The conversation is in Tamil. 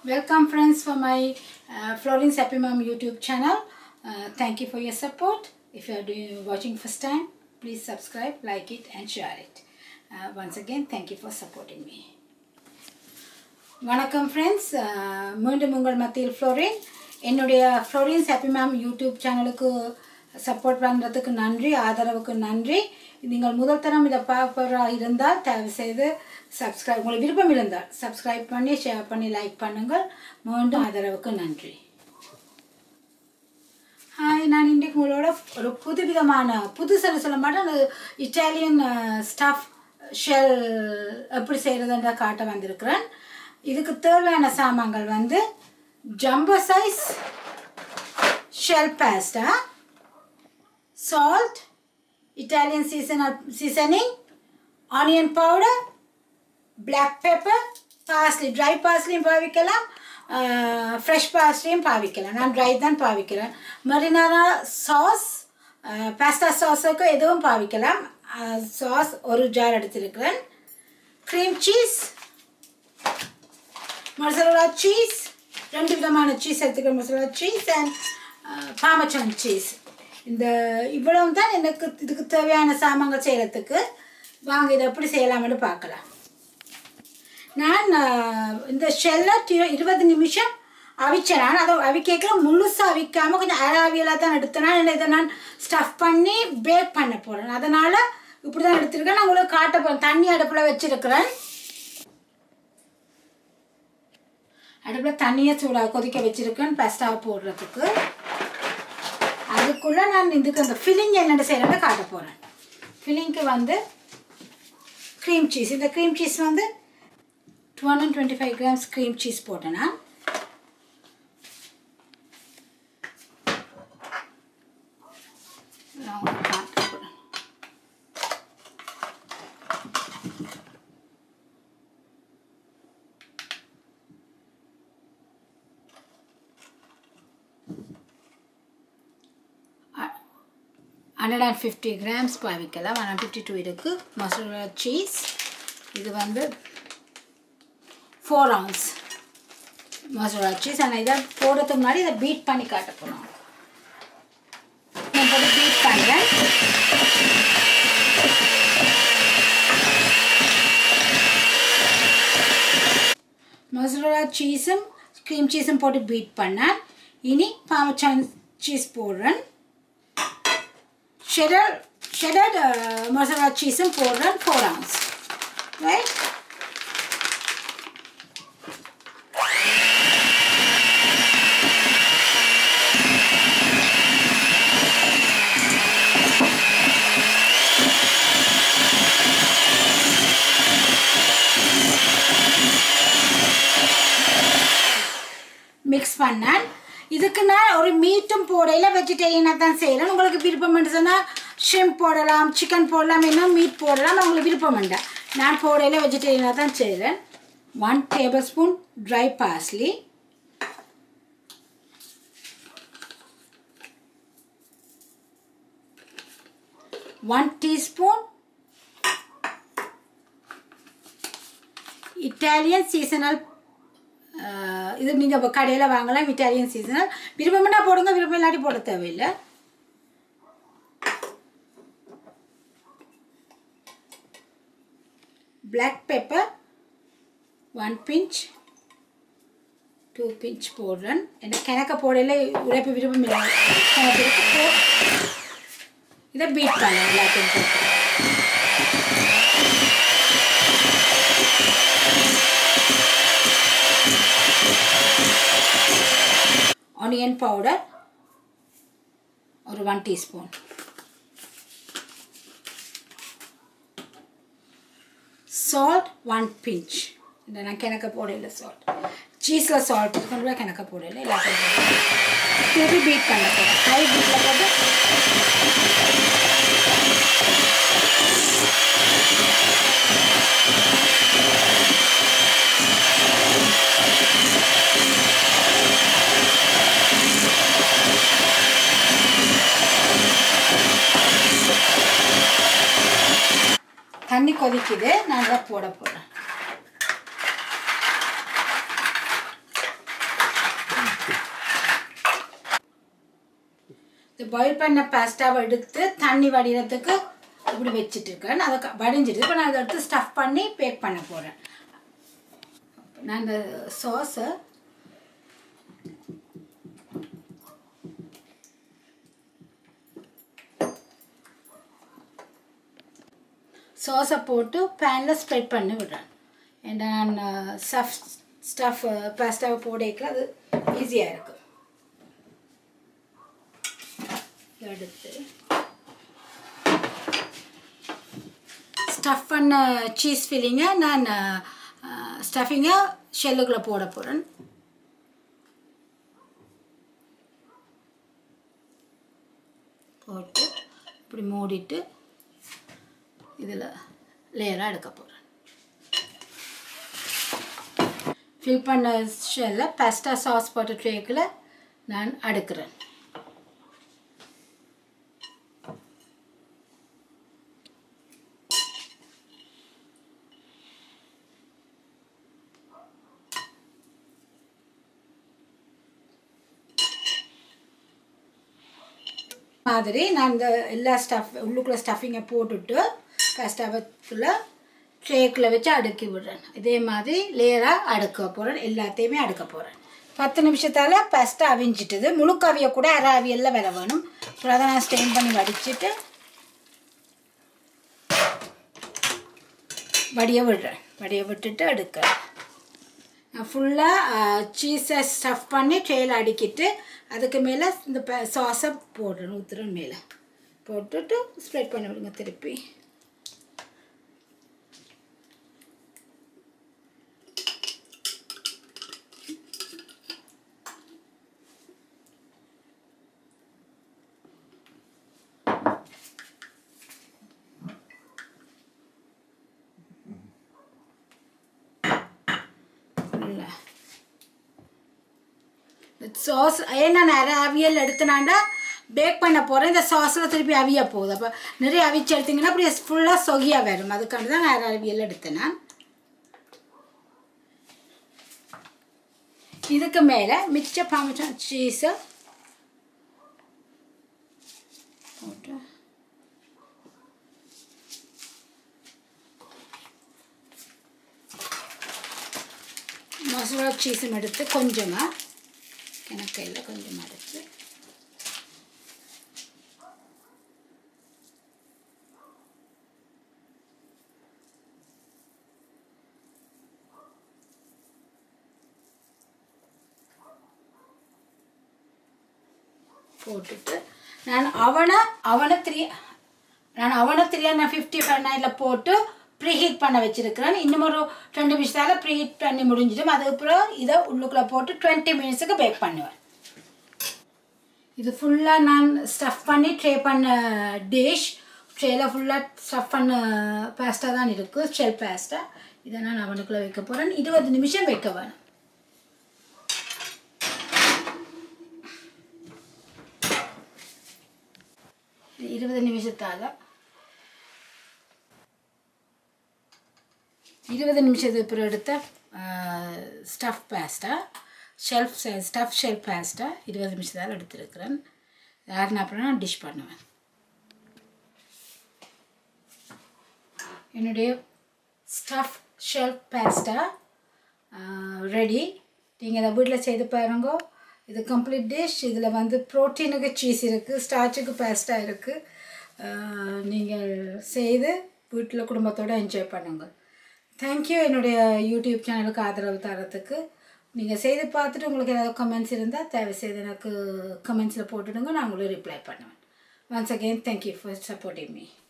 Welcome friends for my uh, Florence Happy Mom YouTube channel. Uh, thank you for your support. If you are doing, watching first time, please subscribe, like it and share it. Uh, once again, thank you for supporting me. வணக்கம் ஃப்ரெண்ட்ஸ் மீண்டும் உங்கள் மத்தியில் ஃப்ளோரின் என்னுடைய ஃப்ளோரின்ஸ் ஹாப்பி மேம் யூடியூப் சேனலுக்கு சப்போர்ட் பண்ணுறதுக்கு நன்றி ஆதரவுக்கு நன்றி நீங்கள் முதல் தரம் இதை பார்ப்பவராக இருந்தால் தயவு செய்து சப்ஸ்கிரைப் உங்களுக்கு விருப்பம் இருந்தால் சப்ஸ்கிரைப் பண்ணி ஷேர் பண்ணி லைக் பண்ணுங்கள் மீண்டும் ஆதரவுக்கு நன்றி ஹாய் நான் இன்றைக்கு உங்களோட ஒரு புதுவிதமான புதுசுன்னு சொல்ல மாட்டேன் அந்த இட்டாலியன் ஸ்டஃப் ஷெல் எப்படி செய்கிறதுன்ற காட்ட வந்திருக்கிறேன் இதுக்கு தேவையான சாமான்கள் வந்து jumbo size shell pasta salt Italian seasonal seasoning onion powder black pepper parsley dry பாஸ்லியும் பாவிக்கலாம் ஃப்ரெஷ் பாஸ்லியும் பாவிக்கலாம் நான் ட்ரை தான் பாவிக்கிறேன் மரினாரா சாஸ் பாஸ்தா சாஸுக்கு எதுவும் பாவிக்கலாம் சாஸ் ஒரு ஜார் எடுத்திருக்கிறேன் க்ரீம் சீஸ் மொசரலா சீஸ் ரெண்டு விதமான சீஸ் எடுத்துக்கிறேன் mozzarella cheese and parmesan cheese இந்த இவ்வளவு தான் எனக்கு இதுக்கு தேவையான சாமான்கள் செய்கிறதுக்கு வாங்க இதை எப்படி செய்யலாம்னு பார்க்கலாம் நான் இந்த ஷெல்லை இருபது நிமிஷம் அவிச்சேன் நான் அதை அவிக்க முழுசாக அவிக்காமல் கொஞ்சம் அராவியலாக தான் எடுத்தேன் இதை நான் ஸ்டஃப் பண்ணி பேக் பண்ண போகிறேன் அதனால் இப்படி தான் எடுத்திருக்கேன் நான் உங்களுக்கு காட்ட போகிறேன் தண்ணி அடுப்பில் வச்சுருக்கிறேன் அடுப்பில் தண்ணியை சூடாக கொதிக்க வச்சுருக்கேன் பெஸ்ட்டாக போடுறதுக்கு அதுக்குள்ளே நான் இதுக்கு அந்த ஃபில்லிங் என்னென்ன செய்கிறத காட்ட போகிறேன் ஃபில்லிங்க்கு வந்து க்ரீம் சீஸ் இந்த க்ரீம் சீஸ் வந்து two hundred twenty five grams cream cheese போட்டேன் நான் ஹண்ட்ரட் அண்ட் ஃபிஃப்டி கிராம்ஸ் பாவிக்கலாம் ஒன் ஃபிஃப்டி டூ இருக்குது மொசரலா சீஸ் இது வந்து ஃபோர் அவுன்ஸ் மொசரலா சீஸ் ஆனால் இதை போடுறதுக்கு முன்னாடி இதை பீட் பண்ணி காட்ட போகிறோம் நான் போட்டு பீட் பண்ணுறேன் மொசரலா சீஸும் க்ரீம் சீஸும் போட்டு பீட் பண்ணேன் இனி பாமச்சான் சீஸ் போடுறேன் ஷெடர் ஷெடர் மசாலா சீஸும் போடுறேன் ஃபோர் ounce ரைட் மிக்ஸ் பண்ணேன் இதுக்கு நான் ஒரு மீட்டும் போடையில் வெஜிடேரியனாக தான் செய்கிறேன் உங்களுக்கு விருப்பம் சொன்னால் ஷ்ரிம்ப் போடலாம் சிக்கன் போடலாம் இன்னும் மீட் போடலாம் உங்களுக்கு விருப்பம் வேண்டாம் நான் போடையில் வெஜிடேரியனாக தான் செய்கிறேன் one tablespoon dry parsley one teaspoon Italian seasonal இது நீங்கள் இப்போ கடையில் வாங்கலாம் இட்டாலியன் சீசனல் விருப்பம்னா போடுங்க விருப்பம் இல்லாட்டி போட தேவையில்லை black pepper one pinch two pinch போடுறேன் எனக்கு கிணக்க போடையில் உழைப்பு விருப்பம் இல்லை கிணப்பிற்கு போ இதை பீட் பண்ணேன் எல்லாத்தையும் போட்டு ஆனியன் பவுடர் ஒரு one teaspoon salt one pinch இந்த நான் கிணக்க போடல சால்ட் சீஸில் சால்ட் கொண்டு போய் கிணக்க போடல எல்லாத்தையும் திருப்பி பீட் பண்ண போகிறேன் ஹை பீட்டில் போட்டு தண்ணி கொதிக்குது நான் அதை போட போகிறேன் இந்த பாயில் பண்ண பாஸ்டாவை எடுத்து தண்ணி வடிகிறதுக்கு இப்படி வச்சுட்டு இருக்கேன் அதை க- வடிஞ்சிட்டு இப்போ நான் அதை எடுத்து ஸ்டஃப் பண்ணி பேக் பண்ண போகிறேன் நான் இந்த சாஸை சாஸை போட்டு பேனில் ஸ்ப்ரெட் பண்ணி விடுறேன் ஏன்னா நான் ஸ்டஃப் ஸ்டஃப் பாஸ்டாவை போடைக்கு அது ஈஸியாக இருக்கும் எடுத்து ஸ்டஃப் பண்ண சீஸ் ஃபில்லிங்கை நான் ஸ்டஃபிங்கை ஷெல்லுக்குள்ளே போட போகிறேன் போட்டு இப்படி மூடிட்டு இதில் லேயராக எடுக்க போகிறேன் ஃபில் பண்ண ஷெல்ல பாஸ்டா சாஸ் போட்ட ட்ரேக்கில் நான் அடுக்கிறேன் மாதிரி நான் இந்த எல்லா ஸ்டஃப் உள்ளுக்குள்ள ஸ்டஃபிங்கை போட்டுட்டு ஸ்டஃபத்தில் ட்ரேக்கில் வச்சு அடுக்கி விடுறேன் இதே மாதிரி லேயராக அடுக்க போகிறேன் எல்லாத்தையுமே அடுக்க போகிறேன் பத்து நிமிஷத்தால் பஸ்ட்டு அவிஞ்சிட்டுது முழுக்க அவிய கூட அரை அவியலில் வில வேணும் அப்புறம் அதை நான் ஸ்டெயின் பண்ணி வடிச்சிட்டு வடிய விடுறேன் வடிய விட்டுட்டு அடுக்கிறேன் நான் ஃபுல்லாக சீஸை ஸ்டஃப் பண்ணி ட்ரேயில் அடுக்கிட்டு அதுக்கு மேலே இந்த ப சாஸை போடுறேன் ஊற்றுறேன் மேலே போட்டுட்டு ஸ்ப்ரெட் பண்ணி விடுங்க திருப்பி இல்லை சாஸ் ஏன் நான் நிறைய அவியல் எடுத்தனாண்டா பேக் பண்ண போகிறேன் இந்த சாஸில் திருப்பி அவிய போகுது அப்போ நிறைய அவிச்சு எடுத்தீங்கன்னா அப்படி ஃபுல்லாக சொகியாக வரும் அதுக்காண்டி தான் நிறைய அவியல் எடுத்தேன் நான் இதுக்கு மேலே மிச்ச பாமச்சம் சீஸை போட்டு மசாலா சீஸும் எடுத்து கொஞ்சமாக கிணக்கையில் கொஞ்சமாக எடுத்து போட்டுட்டு நான் அவனை அவனை த்ரீ நான் அவனை த்ரீ ஹண்ட்ரட் ஃபிஃப்டி ஃபைவ் நைனில் போட்டு ப்ரீஹீட் பண்ண வச்சுருக்கிறேன் இன்னும் ஒரு ரெண்டு நிமிஷத்தால் ப்ரீஹீட் பண்ணி முடிஞ்சிடும் அதுக்கப்புறம் இதை உள்ளுக்குள்ளே போட்டு டுவெண்ட்டி மினிட்ஸுக்கு பேக் பண்ணுவேன் இது ஃபுல்லாக நான் ஸ்டஃப் பண்ணி ட்ரே பண்ண டிஷ் ட்ரேயில் ஃபுல்லாக ஸ்டஃப் பண்ண பேஸ்டா தான் இருக்குது ஷெல் பேஸ்டா இதை நான் அவனுக்குள்ளே வைக்க போகிறேன் இருபது நிமிஷம் வைக்க வேணும் இருபது நிமிஷத்தால் இருபது நிமிஷத்துக்கு பிறகு எடுத்த stuff pasta shelf stuff shelf pasta இருபது நிமிஷத்தால் எடுத்துருக்கிறேன் யாருன்னா அப்புறம் நான் டிஷ் பண்ணுவேன் என்னுடைய ஸ்டஃப் ஷெல்ஃப் பேஸ்டா ரெடி நீங்கள் இதை வீட்டில் செய்து பாருங்க இது கம்ப்ளீட் டிஷ் இதில் வந்து ப்ரோட்டீனுக்கு சீஸ் இருக்குது ஸ்டார்ச்சுக்கு பேஸ்டா இருக்குது நீங்கள் செய்து வீட்டில் குடும்பத்தோடு என்ஜாய் பண்ணுங்கள் தேங்க்யூ என்னுடைய யூடியூப் சேனலுக்கு ஆதரவு தரத்துக்கு நீங்கள் செய்து பார்த்துட்டு உங்களுக்கு ஏதாவது கமெண்ட்ஸ் இருந்தால் தயவு செய்து எனக்கு கமெண்ட்ஸில் போட்டுடுங்க நான் உங்களுக்கு ரிப்ளை பண்ணுவேன் once again thank you for supporting me